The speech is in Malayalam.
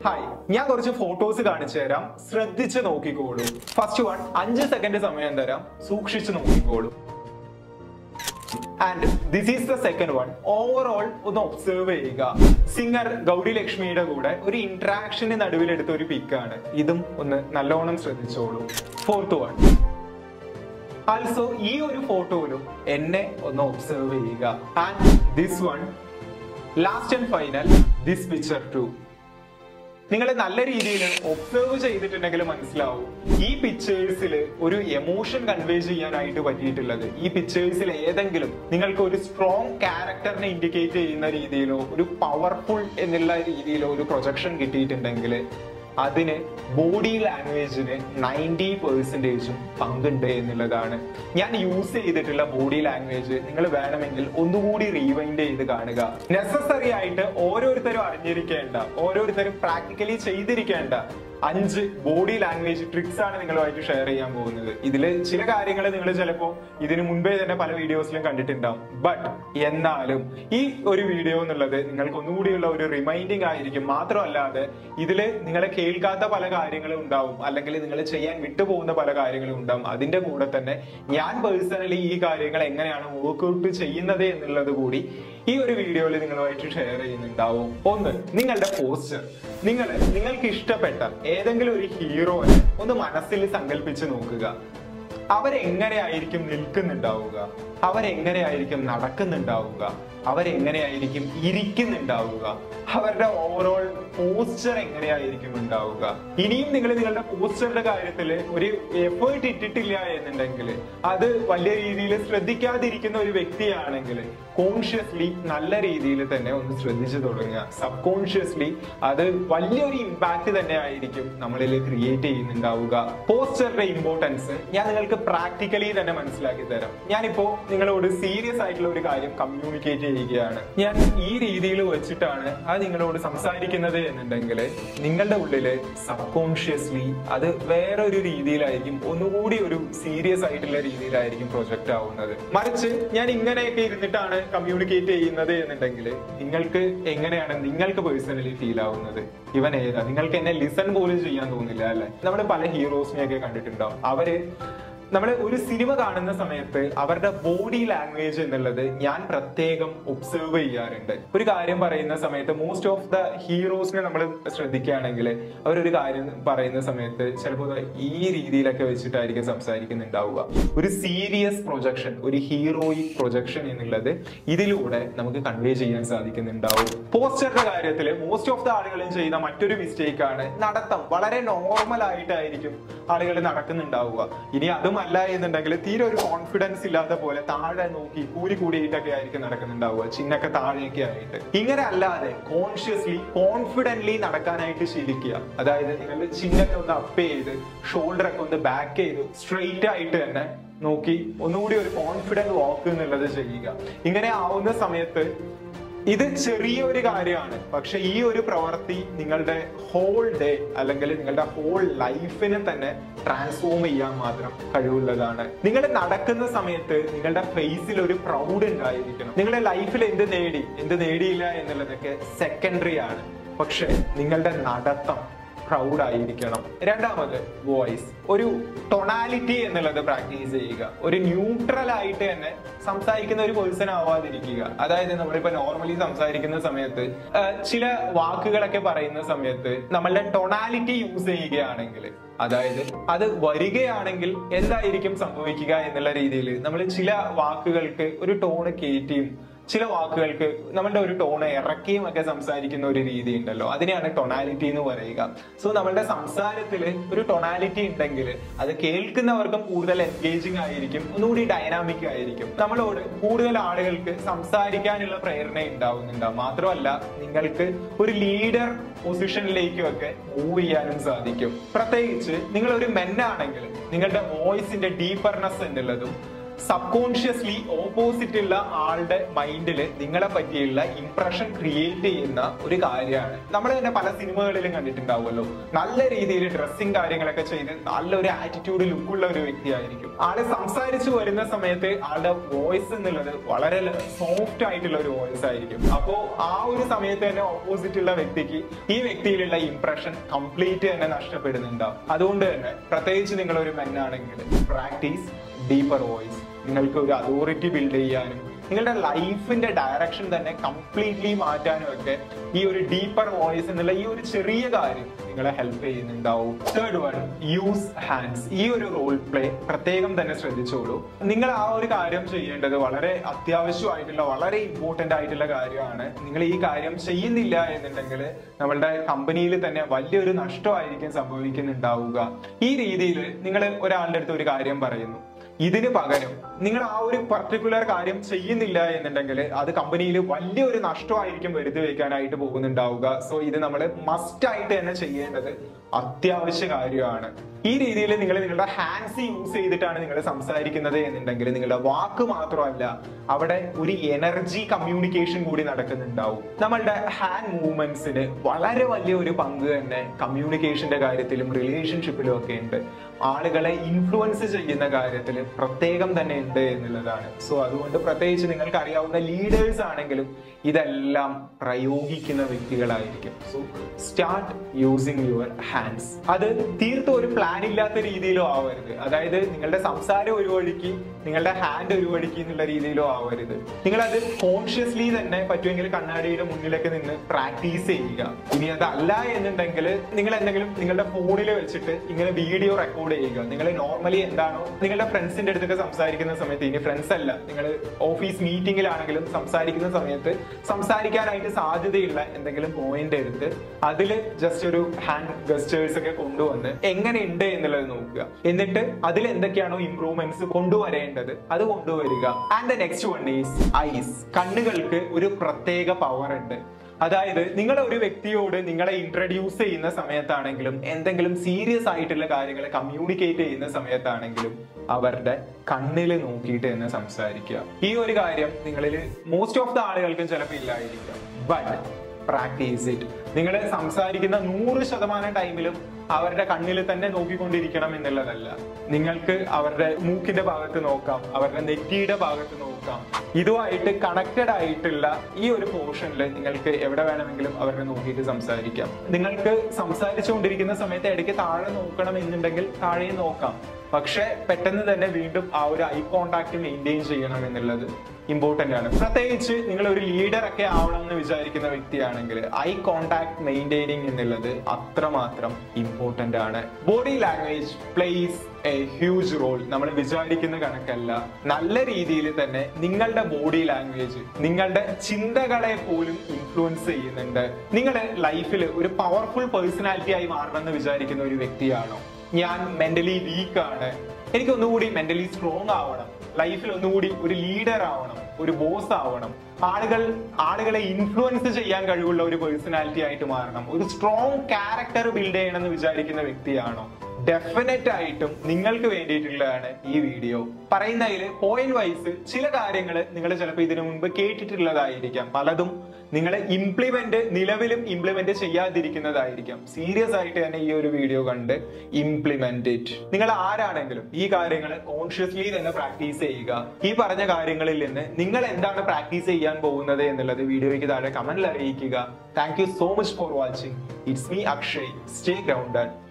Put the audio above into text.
ഹായ് ഞാൻ കുറച്ച് ഫോട്ടോസ് കാണിച്ചു തരാം ശ്രദ്ധിച്ച് നോക്കിക്കോളൂ ഫസ്റ്റ് വൺ അഞ്ച് സെക്കൻഡ് സമയം തരാം സൂക്ഷിച്ച് നോക്കിക്കോളൂ and this is the second one overall ഒന്ന് ഒബ്സർവ് ചെയ്യുക സിംഗർ ഗൗരി ലക്ഷ്മിയുടെ കൂടെ ഒരു ഇന്ററാക്ഷന് നടുവിലെടുത്ത ഒരു പിക്കാണ് ഇതും ഒന്ന് നല്ലോണം ശ്രദ്ധിച്ചോളൂ ഫോർത്ത് വൺ ആൾസോ ഈ ഒരു ഫോട്ടോയിലും എന്നെ ഒന്ന് ഒബ്സർവ് ചെയ്യുക and this one last and final this picture to നിങ്ങൾ നല്ല രീതിയിൽ ഒബ്സർവ് ചെയ്തിട്ടുണ്ടെങ്കിൽ മനസ്സിലാവും ഈ പിക്ചേഴ്സിൽ ഒരു എമോഷൻ കൺവേ ചെയ്യാനായിട്ട് പറ്റിയിട്ടുള്ളത് ഈ പിക്ചേഴ്സിൽ ഏതെങ്കിലും നിങ്ങൾക്ക് ഒരു സ്ട്രോങ് ക്യാരക്ടറിനെ ഇൻഡിക്കേറ്റ് ചെയ്യുന്ന രീതിയിലോ ഒരു പവർഫുൾ എന്നുള്ള രീതിയിലോ ഒരു പ്രൊജക്ഷൻ കിട്ടിയിട്ടുണ്ടെങ്കിൽ അതിന് ബോഡി ലാംഗ്വേജിന് നയൻറ്റി പെർസെൻറ്റേജും പങ്കുണ്ട് എന്നുള്ളതാണ് ഞാൻ യൂസ് ചെയ്തിട്ടുള്ള ബോഡി ലാംഗ്വേജ് നിങ്ങൾ വേണമെങ്കിൽ ഒന്നുകൂടി റീവൈൻഡ് ചെയ്ത് കാണുക നെസസറി ആയിട്ട് ഓരോരുത്തരും അറിഞ്ഞിരിക്കേണ്ട ഓരോരുത്തരും പ്രാക്ടിക്കലി ചെയ്തിരിക്കേണ്ട അഞ്ച് ബോഡി ലാംഗ്വേജ് ട്രിക്സ് ആണ് നിങ്ങളുമായിട്ട് ഷെയർ ചെയ്യാൻ പോകുന്നത് ഇതിൽ ചില കാര്യങ്ങൾ നിങ്ങൾ ചിലപ്പോൾ ഇതിനു മുൻപേ തന്നെ പല വീഡിയോസിലും കണ്ടിട്ടുണ്ടാവും ബട്ട് എന്നാലും ഈ ഒരു വീഡിയോ എന്നുള്ളത് നിങ്ങൾക്ക് ഒന്നുകൂടിയുള്ള ഒരു റിമൈൻഡിങ് ആയിരിക്കും മാത്രമല്ലാതെ ഇതിൽ നിങ്ങളെ കേൾക്കാത്ത പല കാര്യങ്ങളും ഉണ്ടാവും അല്ലെങ്കിൽ നിങ്ങൾ ചെയ്യാൻ വിട്ടുപോകുന്ന പല കാര്യങ്ങളും ഉണ്ടാവും അതിന്റെ കൂടെ തന്നെ ഞാൻ പേഴ്സണലി ഈ കാര്യങ്ങൾ എങ്ങനെയാണ് വർക്ക്ഔട്ട് ചെയ്യുന്നത് എന്നുള്ളത് കൂടി ഈ ഒരു വീഡിയോയിൽ നിങ്ങളുമായിട്ട് ഷെയർ ചെയ്യുന്നുണ്ടാവും ഒന്ന് നിങ്ങളുടെ പോസ്റ്റർ നിങ്ങൾ നിങ്ങൾക്ക് ഇഷ്ടപ്പെട്ട ഏതെങ്കിലും ഒരു ഹീറോനെ ഒന്ന് മനസ്സിൽ സങ്കല്പിച്ച് നോക്കുക അവരെങ്ങനെയായിരിക്കും നിൽക്കുന്നുണ്ടാവുക അവരെങ്ങനെയായിരിക്കും നടക്കുന്നുണ്ടാവുക അവരെങ്ങനെയായിരിക്കും ഇരിക്കുന്നുണ്ടാവുക അവരുടെ ഓവറോൾ പോസ്റ്റർ എങ്ങനെയായിരിക്കും ഉണ്ടാവുക ഇനിയും നിങ്ങൾ നിങ്ങളുടെ പോസ്റ്ററിന്റെ കാര്യത്തിൽ ഒരു എഫേർട്ട് ഇട്ടിട്ടില്ല എന്നുണ്ടെങ്കിൽ അത് വലിയ രീതിയിൽ ശ്രദ്ധിക്കാതിരിക്കുന്ന ഒരു വ്യക്തിയാണെങ്കിൽ കോൺഷ്യസ്ലി നല്ല രീതിയിൽ തന്നെ ഒന്ന് ശ്രദ്ധിച്ചു തുടങ്ങുക സബ് കോൺഷ്യസ്ലി അത് വലിയൊരു ഇമ്പാക്ട് തന്നെ ആയിരിക്കും നമ്മളിൽ ക്രിയേറ്റ് ചെയ്യുന്നുണ്ടാവുക പോസ്റ്ററിന്റെ ഇമ്പോർട്ടൻസ് ഞാൻ നിങ്ങൾക്ക് പ്രാക്ടിക്കലി തന്നെ മനസ്സിലാക്കി തരാം ഞാനിപ്പോ നിങ്ങളോട് സീരിയസ് ആയിട്ടുള്ള ഒരു കാര്യം കമ്മ്യൂണിക്കേറ്റ് ചെയ്യുകയാണ് ഞാൻ ഈ രീതിയിൽ വെച്ചിട്ടാണ് അത് നിങ്ങളോട് സംസാരിക്കുന്നത് എന്നുണ്ടെങ്കിൽ നിങ്ങളുടെ ഉള്ളില് സബ് കോൺഷ്യസ്ലി അത് വേറൊരു രീതിയിലായിരിക്കും ഒന്നുകൂടി ഒരു സീരിയസ് ആയിട്ടുള്ള രീതിയിലായിരിക്കും പ്രൊജക്ട് ആവുന്നത് മറിച്ച് ഞാൻ ഇങ്ങനെയൊക്കെ ഇരുന്നിട്ടാണ് കമ്മ്യൂണിക്കേറ്റ് ചെയ്യുന്നത് എന്നുണ്ടെങ്കിൽ നിങ്ങൾക്ക് എങ്ങനെയാണ് നിങ്ങൾക്ക് പേഴ്സണലി ഫീൽ ആവുന്നത് ഇവൻ ഏതാ നിങ്ങൾക്ക് എന്നെ ലിസൺ പോലും ചെയ്യാൻ തോന്നില്ല അല്ലെ നമ്മൾ പല ഹീറോസിനെയൊക്കെ കണ്ടിട്ടുണ്ടാവും അവര് നമ്മൾ ഒരു സിനിമ കാണുന്ന സമയത്ത് അവരുടെ ബോഡി ലാംഗ്വേജ് എന്നുള്ളത് ഞാൻ പ്രത്യേകം ഒബ്സർവ് ചെയ്യാറുണ്ട് ഒരു കാര്യം പറയുന്ന സമയത്ത് മോസ്റ്റ് ഓഫ് ദ ഹീറോസിനെ നമ്മൾ ശ്രദ്ധിക്കുകയാണെങ്കിൽ അവരൊരു കാര്യം പറയുന്ന സമയത്ത് ചിലപ്പോൾ ഈ രീതിയിലൊക്കെ വെച്ചിട്ടായിരിക്കും സംസാരിക്കുന്നുണ്ടാവുക ഒരു സീരിയസ് പ്രൊജക്ഷൻ ഒരു ഹീറോയിക് പ്രൊജക്ഷൻ എന്നുള്ളത് ഇതിലൂടെ നമുക്ക് കൺവേ ചെയ്യാൻ സാധിക്കുന്നുണ്ടാവും പോസ്റ്ററിന്റെ കാര്യത്തിൽ മോസ്റ്റ് ഓഫ് ദ ആളുകളും ചെയ്യുന്ന മറ്റൊരു മിസ്റ്റേക്ക് ആണ് നടത്തം വളരെ നോർമൽ ആയിട്ടായിരിക്കും ആളുകൾ നടക്കുന്നുണ്ടാവുക ഇനി അതും അല്ല എന്നുണ്ടെങ്കിൽ തീരെ ഒരു കോൺഫിഡൻസ് ഇല്ലാത്ത പോലെ താഴെ നോക്കി കൂലി കൂടിയിട്ടൊക്കെ ആയിരിക്കും നടക്കുന്നുണ്ടാവുക ചിന്നൊക്കെ താഴെയൊക്കെ ആയിട്ട് ഇങ്ങനെ അല്ലാതെ കോൺഷ്യസ്ലി കോൺഫിഡന്റ്ലി നടക്കാനായിട്ട് ശീലിക്കുക അതായത് നിങ്ങൾ ചിന്നൊക്കെ ഒന്ന് അപ്പ് ചെയ്ത് ഷോൾഡർ ഒക്കെ ഒന്ന് ബാക്ക് ചെയ്ത് സ്ട്രെയിറ്റ് ആയിട്ട് തന്നെ നോക്കി ഒന്നുകൂടി ഒരു കോൺഫിഡന്റ് വാക്ക് എന്നുള്ളത് ചെയ്യുക ഇങ്ങനെ ആവുന്ന സമയത്ത് ഇത് ചെറിയൊരു കാര്യമാണ് പക്ഷെ ഈ ഒരു പ്രവൃത്തി നിങ്ങളുടെ ഹോൾ ഡേ അല്ലെങ്കിൽ നിങ്ങളുടെ ഹോൾ ലൈഫിനെ തന്നെ ട്രാൻസ്ഫോം ചെയ്യാൻ മാത്രം കഴിവുള്ളതാണ് നിങ്ങൾ നടക്കുന്ന സമയത്ത് നിങ്ങളുടെ ഫേസിൽ ഒരു പ്രൗഡ് ഉണ്ടായിരിക്കണം നിങ്ങളുടെ ലൈഫിൽ എന്ത് നേടി എന്ത് നേടിയില്ല എന്നുള്ളതൊക്കെ സെക്കൻഡറി ആണ് പക്ഷെ നിങ്ങളുടെ നടത്തം പ്രൗഡ് ആയിരിക്കണം രണ്ടാമത് വോയിസ് ഒരു ടൊണാലിറ്റി എന്നുള്ളത് പ്രാക്ടീസ് ചെയ്യുക ഒരു ന്യൂട്രൽ ആയിട്ട് തന്നെ സംസാരിക്കുന്ന ഒരു പേഴ്സൺ ആവാതിരിക്കുക അതായത് നമ്മളിപ്പോ നോർമലി സംസാരിക്കുന്ന സമയത്ത് ആ, ചില വാക്കുകളൊക്കെ പറയുന്ന സമയത്ത് നമ്മളുടെ ടൊണാലിറ്റി യൂസ് ചെയ്യുകയാണെങ്കിൽ അതായത് അത് വരികയാണെങ്കിൽ എന്തായിരിക്കും സംഭവിക്കുക എന്നുള്ള രീതിയിൽ നമ്മൾ ചില വാക്കുകൾക്ക് ഒരു ടോണ് കയറ്റിയും ചില വാക്കുകൾക്ക് നമ്മളുടെ ഒരു ടോൺ ഇറക്കിയും ഒക്കെ സംസാരിക്കുന്ന ഒരു രീതി ഉണ്ടല്ലോ അതിനെയാണ് ടൊണാലിറ്റി എന്ന് പറയുക സോ നമ്മളുടെ സംസാരത്തിൽ ഒരു ടൊണാലിറ്റി ഉണ്ടെങ്കിൽ അത് കേൾക്കുന്നവർക്കും കൂടുതൽ എൻഗേജിങ് ആയിരിക്കും ഒന്നുകൂടി ഡൈനാമിക് ആയിരിക്കും നമ്മളോട് കൂടുതൽ ആളുകൾക്ക് സംസാരിക്കാനുള്ള പ്രേരണ ഉണ്ടാവുന്നുണ്ടാവും മാത്രമല്ല നിങ്ങൾക്ക് ഒരു ലീഡർ പൊസിഷനിലേക്കും ഒക്കെ മൂവ് ചെയ്യാനും സാധിക്കും പ്രത്യേകിച്ച് നിങ്ങൾ ഒരു മെന്നാണെങ്കിൽ നിങ്ങളുടെ വോയിസിന്റെ ഡീപ്പർനെസ് എന്നുള്ളതും സബ് കോൺഷ്യസ്ലി ഓപ്പോസിറ്റ് ഉള്ള ആളുടെ മൈൻഡിൽ നിങ്ങളെ പറ്റിയുള്ള ഇംപ്രഷൻ ക്രിയേറ്റ് ചെയ്യുന്ന ഒരു കാര്യമാണ് നമ്മൾ തന്നെ പല സിനിമകളിലും കണ്ടിട്ടുണ്ടാവുമല്ലോ നല്ല രീതിയിൽ ഡ്രസ്സിങ് കാര്യങ്ങളൊക്കെ ചെയ്ത് നല്ലൊരു ആറ്റിറ്റ്യൂഡ് ലുക്കുള്ള ഒരു വ്യക്തിയായിരിക്കും ആള് സംസാരിച്ചു വരുന്ന സമയത്ത് ആളുടെ വോയിസ് എന്നുള്ളത് വളരെ സോഫ്റ്റ് ആയിട്ടുള്ള ഒരു വോയിസ് ആയിരിക്കും അപ്പോ ആ ഒരു സമയത്ത് തന്നെ ഓപ്പോസിറ്റ് ഉള്ള വ്യക്തിക്ക് ഈ വ്യക്തിയിലുള്ള ഇംപ്രഷൻ കംപ്ലീറ്റ് തന്നെ നഷ്ടപ്പെടുന്നുണ്ടാവും അതുകൊണ്ട് തന്നെ പ്രത്യേകിച്ച് നിങ്ങൾ ഒരു മെന്നാണെങ്കിൽ പ്രാക്ടീസ് ഡീപ്പർ വോയിസ് നിങ്ങൾക്ക് ഒരു അതോറിറ്റി ബിൽഡ് ചെയ്യാനും നിങ്ങളുടെ ലൈഫിന്റെ ഡയറക്ഷൻ തന്നെ കംപ്ലീറ്റ്ലി മാറ്റാനും ഒക്കെ ഈ ഒരു ഡീപ്പർ വോയിസ് എന്നുള്ള ഈ ഒരു ചെറിയ കാര്യം നിങ്ങളെ ഹെൽപ്പ് ചെയ്യുന്നുണ്ടാവും തേർഡ് വൺ യൂസ് ഹാൻഡ്സ് ഈ ഒരു റോൾ പ്ലേ പ്രത്യേകം തന്നെ ശ്രദ്ധിച്ചോളൂ നിങ്ങൾ ആ ഒരു കാര്യം ചെയ്യേണ്ടത് വളരെ അത്യാവശ്യമായിട്ടുള്ള വളരെ ഇമ്പോർട്ടന്റ് ആയിട്ടുള്ള കാര്യമാണ് നിങ്ങൾ ഈ കാര്യം ചെയ്യുന്നില്ല എന്നുണ്ടെങ്കിൽ നമ്മളുടെ കമ്പനിയിൽ തന്നെ വലിയൊരു നഷ്ടമായിരിക്കും സംഭവിക്കുന്നുണ്ടാവുക ഈ രീതിയിൽ നിങ്ങൾ ഒരാളുടെ അടുത്ത് ഒരു കാര്യം പറയുന്നു ഇതിന് പകരം നിങ്ങൾ ആ ഒരു പർട്ടിക്കുലർ കാര്യം ചെയ്യുന്നില്ല എന്നുണ്ടെങ്കിൽ അത് കമ്പനിയിൽ വലിയൊരു നഷ്ടമായിരിക്കും വരുത്തി വെക്കാനായിട്ട് പോകുന്നുണ്ടാവുക സോ ഇത് നമ്മൾ മസ്റ്റ് ആയിട്ട് തന്നെ ചെയ്യേണ്ടത് അത്യാവശ്യ കാര്യമാണ് ഈ രീതിയിൽ നിങ്ങൾ നിങ്ങളുടെ ഹാൻഡ്സ് യൂസ് ചെയ്തിട്ടാണ് നിങ്ങൾ സംസാരിക്കുന്നത് എന്നുണ്ടെങ്കിൽ നിങ്ങളുടെ വാക്ക് മാത്രമല്ല അവിടെ ഒരു എനർജി കമ്മ്യൂണിക്കേഷൻ കൂടി നടക്കുന്നുണ്ടാവും നമ്മളുടെ ഹാൻഡ് മൂവ്മെന്റ്സിന് വളരെ വലിയ ഒരു പങ്ക് തന്നെ കമ്മ്യൂണിക്കേഷന്റെ കാര്യത്തിലും റിലേഷൻഷിപ്പിലും ഒക്കെ ഉണ്ട് ആളുകളെ ഇൻഫ്ലുവൻസ് ചെയ്യുന്ന കാര്യത്തിൽ പ്രത്യേകം തന്നെ ഉണ്ട് എന്നുള്ളതാണ് സോ അതുകൊണ്ട് പ്രത്യേകിച്ച് നിങ്ങൾക്ക് അറിയാവുന്ന ലീഡേഴ്സ് ആണെങ്കിലും ഇതെല്ലാം പ്രയോഗിക്കുന്ന വ്യക്തികളായിരിക്കും so start using your hands അത് തീർത്തും ഒരു പ്ലാൻ ഇല്ലാത്ത രീതിയിലോ ആവരുത് അതായത് നിങ്ങളുടെ സംസാരം ഒരു വഴിക്ക് നിങ്ങളുടെ ഹാൻഡ് ഒരു വഴിക്ക് എന്നുള്ള രീതിയിലോ ആവരുത് നിങ്ങൾ അത് കോൺഷ്യസ്ലി തന്നെ പറ്റുമെങ്കിൽ കണ്ണാടിയുടെ മുന്നിലൊക്കെ നിന്ന് പ്രാക്ടീസ് ചെയ്യുക ഇനി അതല്ല എന്നുണ്ടെങ്കിൽ നിങ്ങൾ എന്തെങ്കിലും നിങ്ങളുടെ ഫോണിൽ വെച്ചിട്ട് ഇങ്ങനെ വീഡിയോ റെക്കോർഡ് ചെയ്യുക നിങ്ങൾ നോർമലി എന്താണോ നിങ്ങളുടെ ഫ്രണ്ട്സിന്റെ അടുത്തൊക്കെ സംസാരിക്കുന്ന സമയത്ത് ഇനി ഫ്രണ്ട്സ് അല്ല നിങ്ങൾ ഓഫീസ് മീറ്റിംഗിലാണെങ്കിലും സംസാരിക്കുന്ന സമയത്ത് സംസാരിക്കാനായിട്ട് സാധ്യതയുള്ള എന്തെങ്കിലും പോയിന്റ് എടുത്ത് അതിൽ ജസ്റ്റ് ഒരു ഹാൻഡ് ഗസ്റ്റേഴ്സ് ഒക്കെ കൊണ്ടുവന്ന് എങ്ങനെയുണ്ട് എന്നുള്ളത് നോക്കുക എന്നിട്ട് അതിൽ എന്തൊക്കെയാണോ ഇംപ്രൂവ്മെന്റ്സ് കൊണ്ടുവരേണ്ടത് അത് കൊണ്ടുവരിക and the next one is eyes കണ്ണുകൾക്ക് ഒരു പ്രത്യേക പവർ ഉണ്ട് അതായത് നിങ്ങൾ ഒരു വ്യക്തിയോട് നിങ്ങളെ ഇൻട്രൊഡ്യൂസ് ചെയ്യുന്ന സമയത്താണെങ്കിലും എന്തെങ്കിലും സീരിയസ് ആയിട്ടുള്ള കാര്യങ്ങൾ കമ്മ്യൂണിക്കേറ്റ് ചെയ്യുന്ന സമയത്താണെങ്കിലും അവരുടെ കണ്ണിൽ നോക്കിയിട്ട് തന്നെ സംസാരിക്കുക ഈ ഒരു കാര്യം നിങ്ങളിൽ മോസ്റ്റ് ഓഫ് ദ ആളുകൾക്കും ചിലപ്പോൾ ഇല്ലായിരിക്കാം ബട്ട് പ്രാക്ടീസ് ഇറ്റ് നിങ്ങൾ സംസാരിക്കുന്ന നൂറ് ശതമാനം ടൈമിലും അവരുടെ കണ്ണിൽ തന്നെ നോക്കിക്കൊണ്ടിരിക്കണം എന്നുള്ളതല്ല നിങ്ങൾക്ക് അവരുടെ മൂക്കിന്റെ ഭാഗത്ത് നോക്കാം അവരുടെ നെറ്റിയുടെ ഭാഗത്ത് നോക്കാം ഇതുമായിട്ട് കണക്റ്റഡ് ആയിട്ടുള്ള ഈ ഒരു പോർഷനിൽ നിങ്ങൾക്ക് എവിടെ വേണമെങ്കിലും അവരെ നോക്കിയിട്ട് സംസാരിക്കാം നിങ്ങൾക്ക് സംസാരിച്ചുകൊണ്ടിരിക്കുന്ന സമയത്ത് ഇടയ്ക്ക് താഴെ നോക്കണം എന്നുണ്ടെങ്കിൽ താഴെയും നോക്കാം പക്ഷെ പെട്ടെന്ന് തന്നെ വീണ്ടും ആ ഒരു ഐ കോണ്ടാക്ട് മെയിൻറ്റെയിൻ ചെയ്യണം എന്നുള്ളത് ഇമ്പോർട്ടന്റ് ആണ് പ്രത്യേകിച്ച് നിങ്ങൾ ഒരു ലീഡർ ഒക്കെ ആവണം എന്ന് വിചാരിക്കുന്ന വ്യക്തിയാണെങ്കിൽ ഐ കോണ്ടാക്ട് മെയിൻറ്റെയിനിങ് എന്നുള്ളത് അത്രമാത്രം ഇമ്പോർട്ടന്റ് ആണ് body language plays a huge role നമ്മൾ വിചാരിക്കുന്ന കണക്കല്ല നല്ല രീതിയിൽ തന്നെ നിങ്ങളുടെ ബോഡി ലാംഗ്വേജ് നിങ്ങളുടെ ചിന്തകളെ പോലും ഇൻഫ്ലുവൻസ് ചെയ്യുന്നുണ്ട് നിങ്ങളുടെ ലൈഫിൽ ഒരു പവർഫുൾ പേഴ്സണാലിറ്റി ആയി മാറണമെന്ന് വിചാരിക്കുന്ന ഒരു വ്യക്തിയാണോ ഞാൻ മെന്റലി വീക്ക് ആണ് എനിക്ക് ഒന്നുകൂടി മെന്റലി സ്ട്രോങ് ആവണം ലൈഫിൽ ഒന്നുകൂടി ഒരു ലീഡർ ആവണം ഒരു ബോസ് ആവണം ആളുകൾ ആളുകളെ ഇൻഫ്ലുവൻസ് ചെയ്യാൻ കഴിവുള്ള ഒരു പേഴ്സണാലിറ്റി ആയിട്ട് മാറണം ഒരു സ്ട്രോങ് ക്യാരക്ടർ ബിൽഡ് ചെയ്യണം എന്ന് വിചാരിക്കുന്ന വ്യക്തിയാണോ ഡെഫിനറ്റ് ആയിട്ടും നിങ്ങൾക്ക് വേണ്ടിയിട്ടുള്ളതാണ് ഈ വീഡിയോ പറയുന്നതിൽ പോയിന്റ് വൈസ് ചില കാര്യങ്ങൾ നിങ്ങൾ ചിലപ്പോൾ ഇതിനു മുൻപ് കേട്ടിട്ടുള്ളതായിരിക്കാം പലതും നിങ്ങൾ ഇംപ്ലിമെന്റ് നിലവിലും ഇംപ്ലിമെന്റ് ചെയ്യാതിരിക്കുന്നതായിരിക്കാം സീരിയസ് ആയിട്ട് തന്നെ ഈ ഒരു വീഡിയോ കണ്ട് ഇംപ്ലിമെന്റ് ഇറ്റ് നിങ്ങൾ ആരാണെങ്കിലും ഈ കാര്യങ്ങൾ കോൺഷ്യസ്ലി തന്നെ പ്രാക്ടീസ് ചെയ്യുക ഈ പറഞ്ഞ കാര്യങ്ങളിൽ നിന്ന് നിങ്ങൾ എന്താണ് പ്രാക്ടീസ് ചെയ്യാൻ പോകുന്നത് എന്നുള്ളത് വീഡിയോയ്ക്ക് താഴെ കമന്റിൽ അറിയിക്കുക thank you so much for watching it's me Akshay stay grounded